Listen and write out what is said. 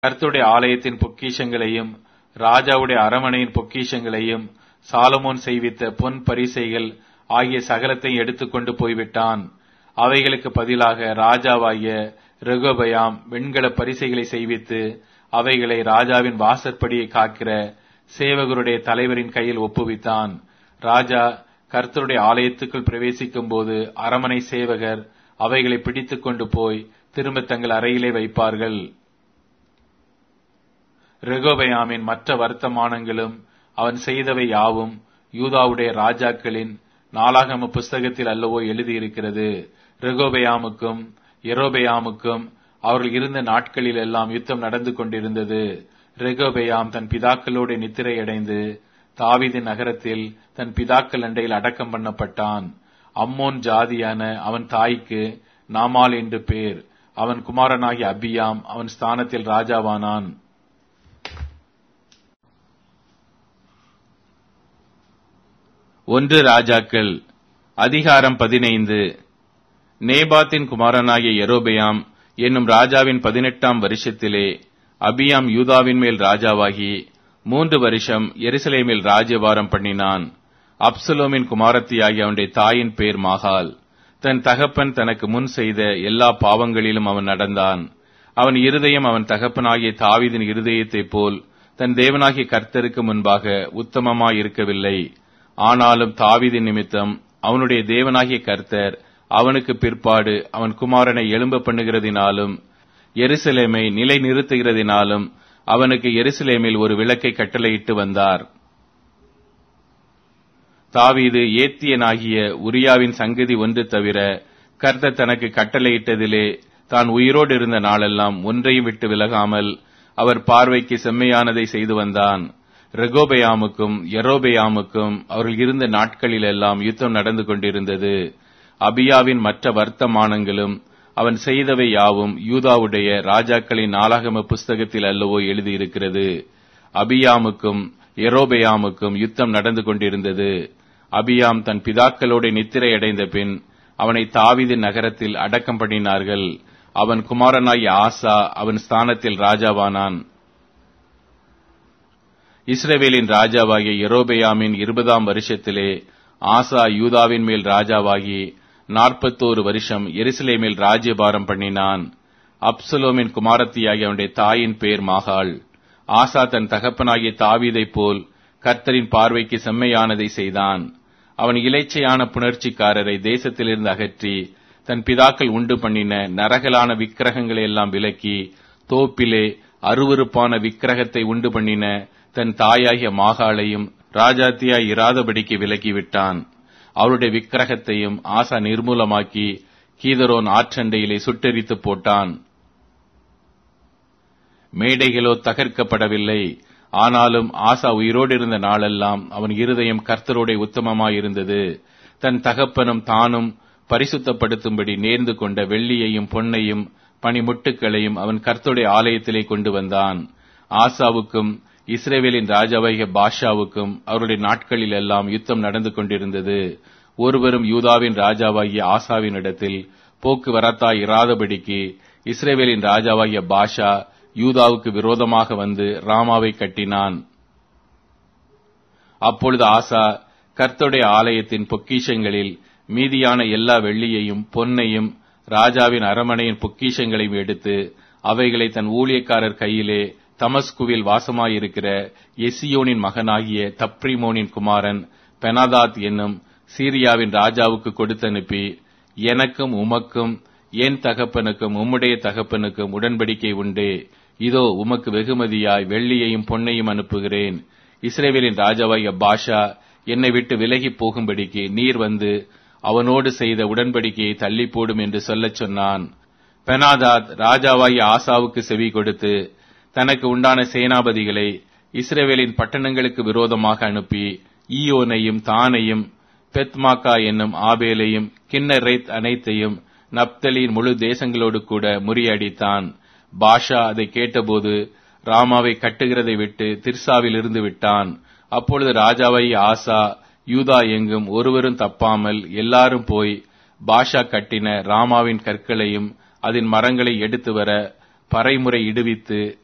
கர்த்தருடைய ஆலயத்தின் பொக்கிஷங்களையும் ராஜாவுடைய அரமனையின் பொக்கிஷங்களையும் சாலமோன் செய்வித்த பொன் பரிசைகள் ஆகிய சகலத்தை எடுத்துக்கொண்டு போய்விட்டான் அவைகளுக்கு பதிலாக ராஜாவாகிய ரெகோபயாம் வெண்கல பரிசைகளை செய்வித்து அவைகளை ராஜாவின் வாசற்படியை காக்கிற சேவகருடைய தலைவரின் கையில் ஒப்புவித்தான் ராஜா கர்த்தருடைய ஆலயத்துக்குள் பிரவேசிக்கும் போது அரமனை சேவகர் அவைகளை பிடித்துக் கொண்டு போய் திரும்ப தங்கள் அறையிலே வைப்பார்கள் ரெகோபயாமின் மற்ற வர்த்தமானங்களும் அவன் செய்தவை யாவும் யூதாவுடைய ராஜாக்களின் நாளாகம புஸ்தகத்தில் அல்லவோ எழுதியிருக்கிறது ரெகோபயாமுக்கும் எரோபயாமுக்கும் அவர்கள் இருந்த நாட்களில் எல்லாம் யுத்தம் நடந்து கொண்டிருந்தது ரெகோபயாம் தன் பிதாக்களோடு நித்திரையடைந்து தாவீதின் நகரத்தில் தன் பிதாக்கள் அண்டையில் அடக்கம் பண்ணப்பட்டான் அம்மோன் ஜாதியான அவன் தாய்க்கு நாமால் என்று பேர் அவன் குமாரனாகிய அபியாம் அவன் ஸ்தானத்தில் ராஜாவானான் ஒன்று ராஜாக்கள் அதிகாரம் பதினைந்து நேபாத்தின் குமாரனாகிய எரோபெயாம் என்னும் ராஜாவின் பதினெட்டாம் வருஷத்திலே அபியாம் யூதாவின் மேல் ராஜாவாகி மூன்று வருஷம் எருசலேமில் ராஜ்யபாரம் பண்ணினான் அப்சலோமின் குமாரத்தியாகிய அவனுடைய தாயின் பேர் மாகால் தன் தகப்பன் தனக்கு முன் செய்த எல்லா பாவங்களிலும் அவன் நடந்தான் அவன் இருதயம் அவன் தகப்பனாகிய தாவீதின் இருதயத்தைப் போல் தன் தேவனாகிய கர்த்தருக்கு முன்பாக உத்தமமாய் இருக்கவில்லை ஆனாலும் தாவீதின் நிமித்தம் அவனுடைய தேவனாகிய கர்த்தர் அவனுக்கு பிற்பாடு அவன் குமாரனை எழும்ப பண்ணுகிறதினாலும் எருசலேமை நிலை நிறுத்துகிறதினாலும் அவனுக்கு எருசலேமில் ஒரு விளக்கை கட்டளையிட்டு வந்தார் தாவீது ஏத்தியனாகிய உரியாவின் சங்கதி ஒன்று தவிர கர்த்தர் தனக்கு கட்டளையிட்டதிலே தான் உயிரோடு இருந்த நாளெல்லாம் ஒன்றையும் விட்டு விலகாமல் அவர் பார்வைக்கு செம்மையானதை செய்து வந்தான் ரெகோபயாமுக்கும் எரோபயாமுக்கும் அவர்கள் இருந்த நாட்களிலெல்லாம் யுத்தம் நடந்து கொண்டிருந்தது அபியாவின் மற்ற வர்த்தமானங்களும் அவன் செய்தவை யாவும் யூதாவுடைய ராஜாக்களின் நாளாகம புஸ்தகத்தில் அல்லவோ எழுதியிருக்கிறது அபியாமுக்கும் எரோபயாமுக்கும் யுத்தம் நடந்து கொண்டிருந்தது அபியாம் தன் பிதாக்களோடு நித்திரை அடைந்த பின் அவனை தாவிதின் நகரத்தில் அடக்கம் பண்ணினார்கள் அவன் குமாரனாய் ஆசா அவன் ஸ்தானத்தில் ராஜாவானான் இஸ்ரவேலின் ராஜாவாகிய எரோபெயாமின் இருபதாம் வருஷத்திலே ஆசா யூதாவின் மேல் ராஜாவாகி நாற்பத்தோரு வருஷம் எருசலேமில் ராஜ்யபாரம் பண்ணினான் அப்சலோமின் குமாரத்தியாகிய அவனுடைய தாயின் பேர் மாகாள் ஆசா தன் தகப்பனாகிய தாவீதைப் போல் கர்த்தரின் பார்வைக்கு செம்மையானதை செய்தான் அவன் இலைச்சையான புணர்ச்சிக்காரரை தேசத்திலிருந்து அகற்றி தன் பிதாக்கள் உண்டு பண்ணின நரகலான விக்கிரகங்களை எல்லாம் விலக்கி தோப்பிலே அருவறுப்பான விக்கிரகத்தை உண்டு பண்ணின தன் தாயாகிய மாகாளையும் ராஜாத்தியாய் இராதபடிக்கு விலக்கிவிட்டான் அவருடைய விக்கிரகத்தையும் ஆசா நிர்மூலமாக்கி கீதரோன் ஆற்றண்டையிலே சுட்டெரித்து போட்டான் மேடைகளோ தகர்க்கப்படவில்லை ஆனாலும் ஆசா உயிரோடு இருந்த நாளெல்லாம் அவன் இருதயம் கர்த்தரோட உத்தமமாயிருந்தது தன் தகப்பனும் தானும் பரிசுத்தப்படுத்தும்படி நேர்ந்து கொண்ட வெள்ளியையும் பொன்னையும் பனிமுட்டுக்களையும் அவன் கர்த்தருடைய ஆலயத்திலே கொண்டு வந்தான் ஆசாவுக்கும் இஸ்ரேவேலின் ராஜாவாகிய பாஷாவுக்கும் அவருடைய நாட்களில் எல்லாம் யுத்தம் நடந்து கொண்டிருந்தது ஒருவரும் யூதாவின் ராஜாவாகிய ஆசாவின் இடத்தில் போக்குவரத்தாய் இராதபடிக்கு இஸ்ரேவேலின் ராஜாவாகிய பாஷா யூதாவுக்கு விரோதமாக வந்து ராமாவை கட்டினான் அப்பொழுது ஆசா கர்த்தருடைய ஆலயத்தின் பொக்கிஷங்களில் மீதியான எல்லா வெள்ளியையும் பொன்னையும் ராஜாவின் அரமனையின் பொக்கிஷங்களையும் எடுத்து அவைகளை தன் ஊழியக்காரர் கையிலே தமஸ்குவில் வாசமாயிருக்கிற எசியோனின் மகனாகிய தப்ரிமோனின் குமாரன் பெனாதாத் என்னும் சீரியாவின் ராஜாவுக்கு கொடுத்தனுப்பி எனக்கும் உமக்கும் என் தகப்பனுக்கும் உம்முடைய தகப்பனுக்கும் உடன்படிக்கை உண்டே இதோ உமக்கு வெகுமதியாய் வெள்ளியையும் பொன்னையும் அனுப்புகிறேன் இஸ்ரேவேலின் ராஜாவாகிய பாஷா என்னை விட்டு விலகி போகும்படிக்கு நீர் வந்து அவனோடு செய்த உடன்படிக்கையை தள்ளி போடும் என்று சொல்லச் சொன்னான் பெனாதாத் ராஜாவாகிய ஆசாவுக்கு செவி கொடுத்து தனக்கு உண்டான சேனாபதிகளை இஸ்ரேவேலின் பட்டணங்களுக்கு விரோதமாக அனுப்பி ஈயோனையும் தானையும் பெத்மாக்கா என்னும் ஆபேலையும் கிண்ணரைத் அனைத்தையும் நப்தலியின் முழு தேசங்களோடு கூட முறியடித்தான் பாஷா அதை கேட்டபோது ராமாவை கட்டுகிறதை விட்டு திர்சாவில் இருந்து விட்டான் அப்பொழுது ராஜாவை ஆசா யூதா எங்கும் ஒருவரும் தப்பாமல் எல்லாரும் போய் பாஷா கட்டின ராமாவின் கற்களையும் அதன் மரங்களை எடுத்து வர பறைமுறை இடுவித்து